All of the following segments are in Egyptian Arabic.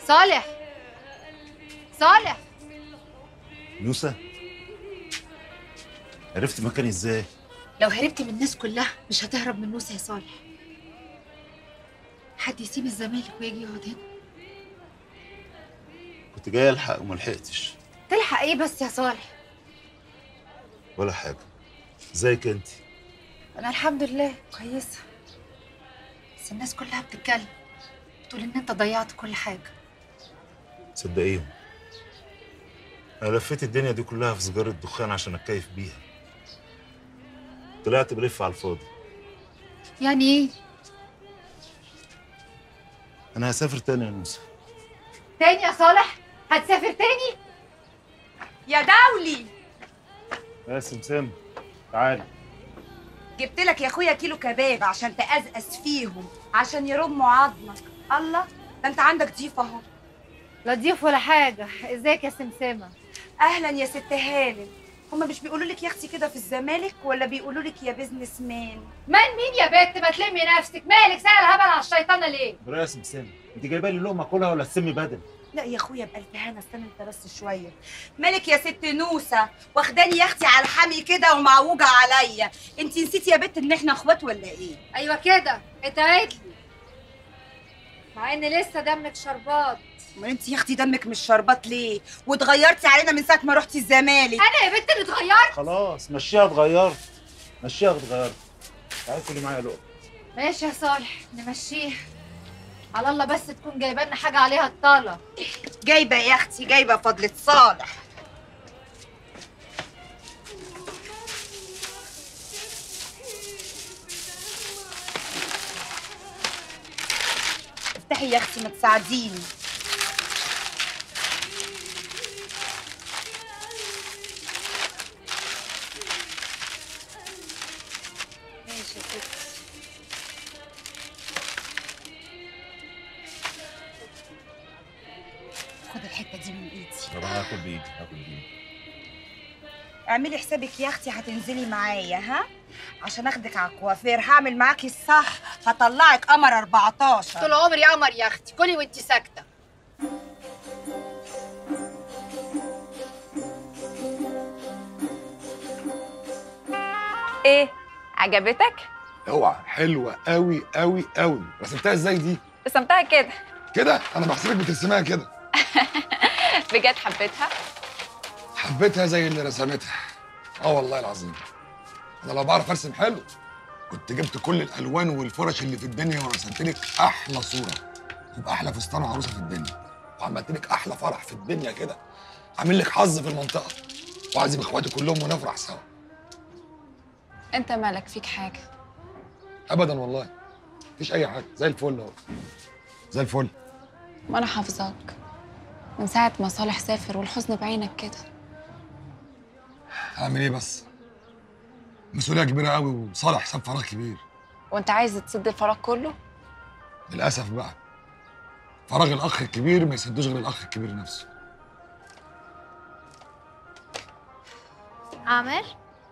صالح صالح نوسة عرفت مكاني ازاي؟ لو هربت من الناس كلها مش هتهرب من نوسة يا صالح حد يسيب الزمالك ويجي يقعد هنا كنت جاي الحق وما لحقتش تلحق ايه بس يا صالح ولا حاجة ازيك انت؟ انا الحمد لله كويسه بس الناس كلها بتتكلم بتقول ان انت ضيعت كل حاجه صدقيهم انا لفيت الدنيا دي كلها في سيجارة دخان عشان اتكيف بيها طلعت بلف على الفاضي يعني ايه انا هسافر تاني يا نوسة تاني يا صالح هتسافر تاني يا دولي يا سمسم تعالي جبت لك يا اخويا كيلو كباب عشان تقزقز فيهم عشان يرموا عظمك الله ده انت عندك ضيف اهو لا ضيف ولا حاجه ازيك يا سمسمه اهلا يا ست هانم هما مش بيقولوا لك يا اختي كده في الزمالك ولا بيقولوا لك يا بيزنس مان من مين يا بنت ما تلمي نفسك مالك سائل هبل على الشيطانه ليه برا يا سمسم انت جايبه لي لقمه كلها ولا السم بدل لا يا اخويا بألف هنا استنى انت بس شويه مالك يا ست نوسه واخداني يا اختي على الحمي كده ومعوجه عليا انت نسيتي يا بت ان احنا اخوات ولا ايه ايوه كده اتعدلي مع ان لسه دمك شربات ما انت يا اختي دمك مش شربات ليه واتغيرتي علينا من ساعه ما رحتي الزمالك انا يا بنت اللي اتغيرت خلاص مشيها اتغيرت مشيها اتغيرت تعالي كلي معايا لقمه ماشي يا صالح نمشيها على الله بس تكون جايبه لنا حاجه عليها الطاله جايبه يا اختي جايبه فضلة صالح افتحي يا اختي ما تساعديني ماشي يا ستي خد الحته دي من ايدي طب انا هاكل بايدي هاكل بايدي اعملي حسابك يا اختي هتنزلي معايا ها عشان اخدك على الكوافير هعمل معاكي الصح هطلعك قمر 14 طول عمري قمر يا اختي كلي وانت ساكته ايه عجبتك اوعى حلوه قوي قوي قوي رسمتها ازاي دي رسمتها كده كده انا بحسبك بترسمها كده بجد حبيتها حبيتها زي اللي رسمتها اه والله العظيم انا لو بعرف ارسم حلو كنت جبت كل الالوان والفرش اللي في الدنيا ورسمت لك احلى صوره وباحلى فستان عروسه في الدنيا وعملت لك احلى فرح في الدنيا كده عامل لك حظ في المنطقه وعازم اخواتي كلهم ونفرح سوا انت مالك فيك حاجه ابدا والله مفيش اي حاجه زي الفل اهو زي الفل وانا حافظاك من ساعه ما صالح سافر والحزن بعينك كده هعمل ايه بس مسؤوليه كبيره قوي وصالح ساب فراغ كبير وانت عايز تسد الفراغ كله للاسف بقى فراغ الاخ الكبير ما يسدوش غير الاخ الكبير نفسه عامر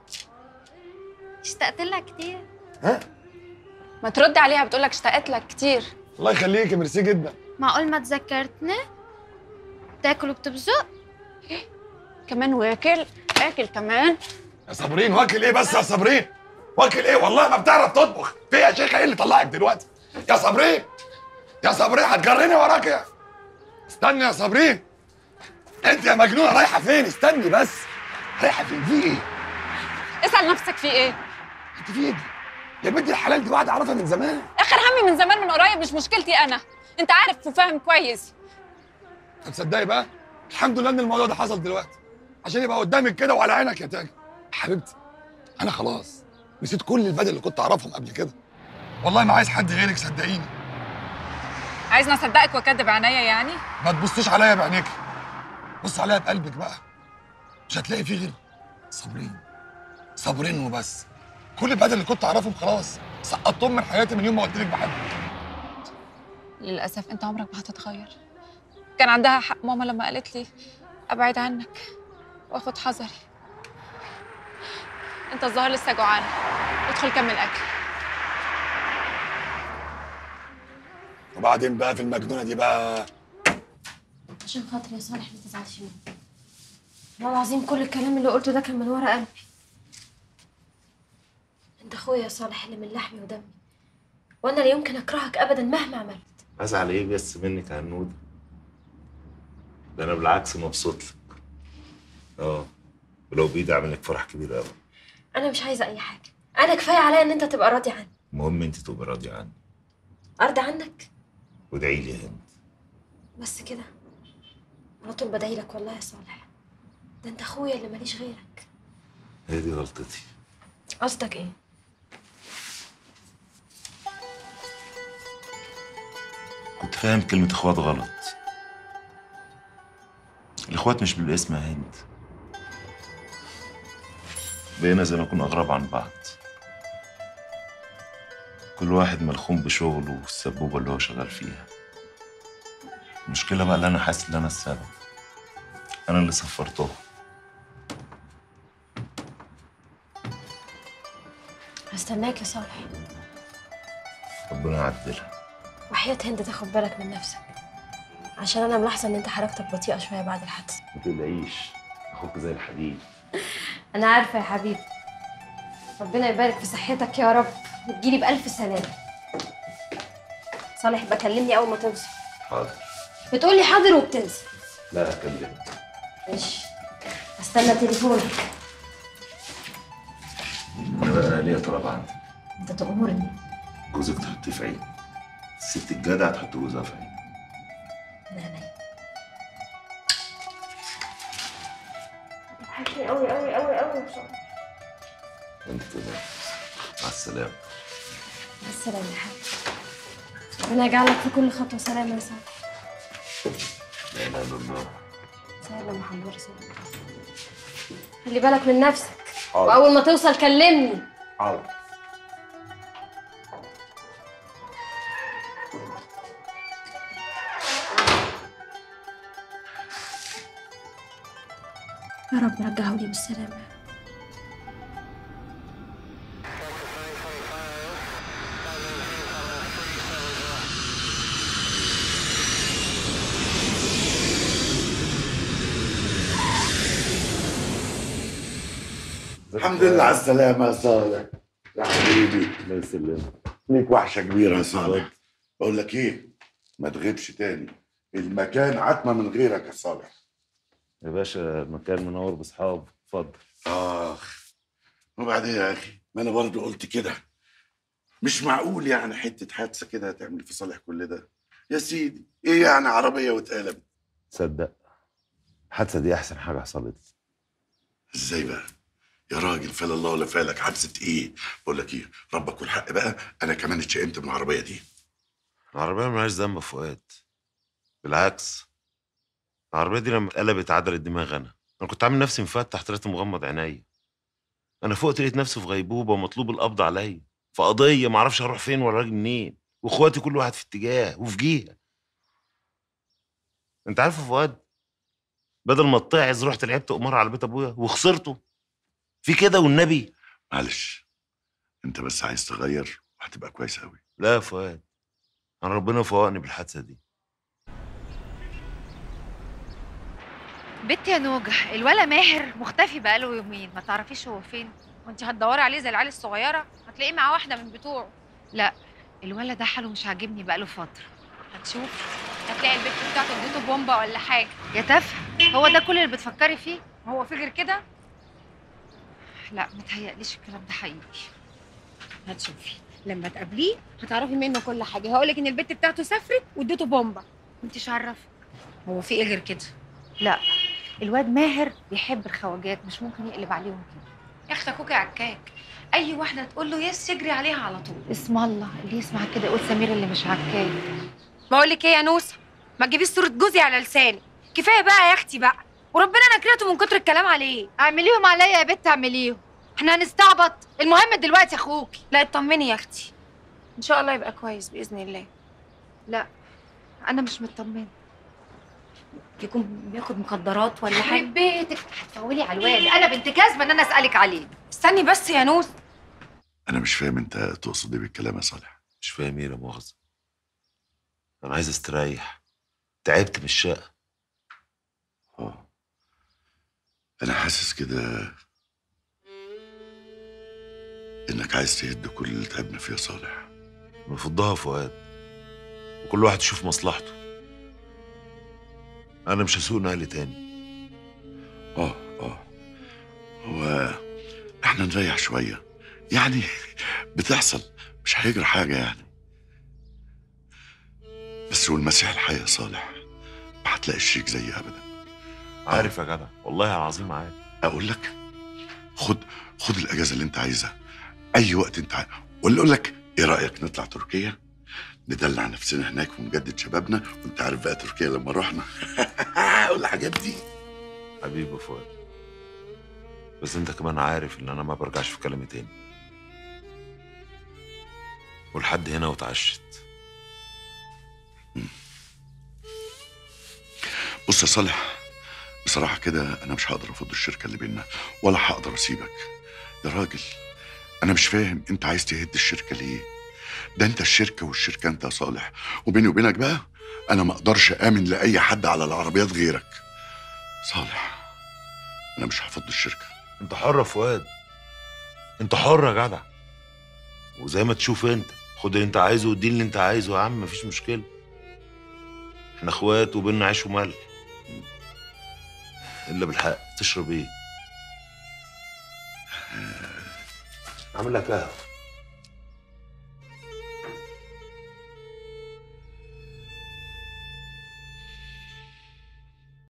اشتقت لك كتير ها ما ترد عليها بتقولك اشتقت لك كتير الله يخليك ميرسي جدا معقول ما تذكرتني بتاكل وبتبزق كمان واكل اكل كمان يا صابرين واكل ايه بس يا صابرين واكل ايه والله ما بتعرف تطبخ في يا شيخه ايه اللي طلعك دلوقتي يا صابرين يا صابرين هتجرني وراك يا استني يا صابرين انت يا مجنونه رايحه فين استني بس رايحه فين في ايه اسال نفسك في ايه انت في ايه دي يا بنت الحلال دي واحده اعرفها من زمان اخر همي من زمان من قريب مش مشكلتي انا انت عارف وفاهم كويس طب تصدقي بقى الحمد لله ان الموضوع ده حصل دلوقتي عشان يبقى قدامك كده وعلى عينك يا تاج حبيبتي انا خلاص نسيت كل البدل اللي كنت اعرفهم قبل كده والله ما عايز حد غيرك صدقيني عايزني اصدقك واكدب عينيا يعني ما تبصيش عليا بعينيك بص عليا بقلبك بقى مش هتلاقي فيه غير صابرين صابرين وبس كل البدل اللي كنت اعرفهم خلاص سقطتهم من حياتي من يوم ما قلت لك بحبك للاسف انت عمرك ما هتتغير كان عندها حق ماما لما قالت لي ابعد عنك واخد حذري انت الظاهر لسه جوعان ادخل كمل اكل وبعدين بقى في المجنونه دي بقى عشان خاطري يا صالح ما تزعلش مني والله العظيم كل الكلام اللي قلته ده كان من ورا قلبي انت اخويا يا صالح اللي من لحمي ودمي وانا لا يمكن اكرهك ابدا مهما عملت ازعل ايه بس منك يا هنودة ده انا بالعكس مبسوط لك اه ولو بايدي اعمل لك فرح كبير قوي انا مش عايزه اي حاجه انا كفايه عليا ان انت تبقى راضي عني المهم انت تبقى راضيه عني ارضى عنك وادعي لي يا هند بس كده على طول بدعي لك والله يا صالح ده انت اخويا اللي ماليش غيرك هي دي غلطتي قصدك ايه كنت فاهم كلمة اخوات غلط الاخوات مش بالاسم يا هند بقينا زي ما نكون اغراب عن بعض كل واحد ملخوم بشغله والسبوبة اللي هو شغال فيها المشكلة بقى اللي انا حاسس ان انا السبب انا اللي سفرته هستناك يا صالح ربنا يعدلها وحياة هند تاخد بالك من نفسك عشان انا ملاحظه ان انت حركتك بطيئه شويه بعد الحادثه ما تقلقيش اخوك زي الحديد انا عارفه يا حبيبي ربنا يبارك في صحتك يا رب وتجيلي بألف سلامة صالح بكلمني أول ما توصل حاضر بتقولي حاضر وبتنسى لا اكلمك ماشي استنى تليفونك انا بقى ليا طلب عندك انت تأمرني جوزك تحطيه في عين الست الجدع تحط جوزها في عين من عينيا وحشني قوي قوي قوي قوي يا صالح وانت كمان مع السلامة مع السلامة يا حبيبي ربنا يجعلك في كل خطوة سلامة يا صالح لا اله الا الله سلام محمد رسول الله خلي بالك من نفسك حاضر وأول ما توصل كلمني حاضر يا رب رجعه لي بالسلامة الحمد لله على السلامة يا صالح يا حبيبي الله يسلمك ليك وحشة كبيرة يا صالح بقول لك ايه ما تغيبش تاني المكان عتمة من غيرك يا صالح يا باشا المكان منور باصحاب اتفضل اخ وبعدين يا اخي ما انا برضه قلت كده مش معقول يعني حتة حادثة كده هتعمل في صالح كل ده يا سيدي ايه يعني عربية واتقلبت تصدق الحادثة دي أحسن حاجة حصلت لي. ازاي بقى يا راجل فلا الله ولا فالك حادثة ايه بقول لك ايه ربك والحق بقى انا كمان اتشائمت من العربية دي العربية ملهاش ذنب يا فؤاد بالعكس العربية دي لما اتقلبت عدلت دماغ أنا أنا كنت عامل نفسي مفتح طلعت مغمض عينيا أنا فوقت لقيت نفسي في غيبوبة ومطلوب القبض عليا في قضية معرفش هروح فين ولا راجع منين وإخواتي كل واحد في اتجاه وفي جهة أنت عارف يا فؤاد بدل ما اتعظ رحت لعبت قمار على بيت أبويا وخسرته في كده والنبي معلش انت بس عايز تغير وهتبقى كويس قوي لا يا فؤاد أنا ربنا فوقني بالحادثة دي بنت يا نوجة الولا ماهر مختفي بقاله يومين ما تعرفيش هو فين وانت هتدوري عليه زي العيال الصغيره هتلاقيه مع واحده من بتوعه لا الولا ده حاله مش عاجبني بقاله فترة هتشوفي هتلاقي البت بتاعته اديته بومبا ولا حاجه يا تافهة هو ده كل اللي بتفكري فيه هو في غير كده لا متهيأليش الكلام ده حقيقي هتشوفي لما تقابليه هتعرفي منه كل حاجه هقولك ان البت بتاعته سافرت واديته بومبا كنتش عرف هو في ايه غير كده لا الواد ماهر بيحب الخواجات مش ممكن يقلب عليهم كده يا اختي اخوكي عكاك اي واحده تقول له يس يجري عليها على طول اسم الله اللي يسمع كده يقول سمير اللي مش عكاك بقول لك ايه يا نوسه ما تجيبيش صوره جوزي على لساني كفايه بقى يا اختي بقى وربنا انا كرهته من كتر الكلام عليه اعمليهم عليا يا بت اعمليهم احنا هنستعبط المهم دلوقتي اخوكي لا اطمني يا اختي ان شاء الله يبقى كويس باذن الله لا انا مش مطمنه يكون بياخد مخدرات ولا حاجة يخرب بيتك هتفولي على الواد انا بنت كاذبه ان انا اسالك عليه استني بس يا نوس انا مش فاهم انت تقصد ايه بالكلام يا صالح مش فاهم ايه لا مؤاخذة أنا عايز أستريح تعبت من الشقة انا حاسس كده انك عايز تهد كل اللي تعبنا فيه يا صالح نفضها فؤاد وكل واحد يشوف مصلحته انا مش هسوق نقل تاني اه اه هو احنا نريح شويه يعني بتحصل مش هيجرى حاجه يعني بس والمسيح الحي يا صالح ما هتلاقي الشريك زيي ابدا عارف يا جدع والله العظيم عارف اقول لك خد خد الاجازه اللي انت عايزها اي وقت انت عايز ولا اقول لك ايه رايك نطلع تركيا ندلع نفسنا هناك ونجدد شبابنا وانت عارف بقى تركيا لما رحنا والحاجات دي حبيبي فؤاد بس انت كمان عارف ان انا ما برجعش في كلامي تاني والحد هنا واتعشت بص يا صالح بصراحة كده أنا مش هقدر أفض الشركة اللي بينا ولا هقدر أسيبك يا راجل أنا مش فاهم أنت عايز تهد الشركة ليه ده أنت الشركة والشركة أنت يا صالح وبيني وبينك بقى أنا ما أقدرش آمن لأي حد على العربيات غيرك صالح أنا مش هفض الشركة انت حر يا فؤاد انت حر يا جدع وزي ما تشوف انت خد اللي انت عايزه وادي اللي انت عايزه يا عم مفيش مشكله احنا اخوات وبينا عيش وملح الا بالحق تشرب ايه اعمل لك قهوه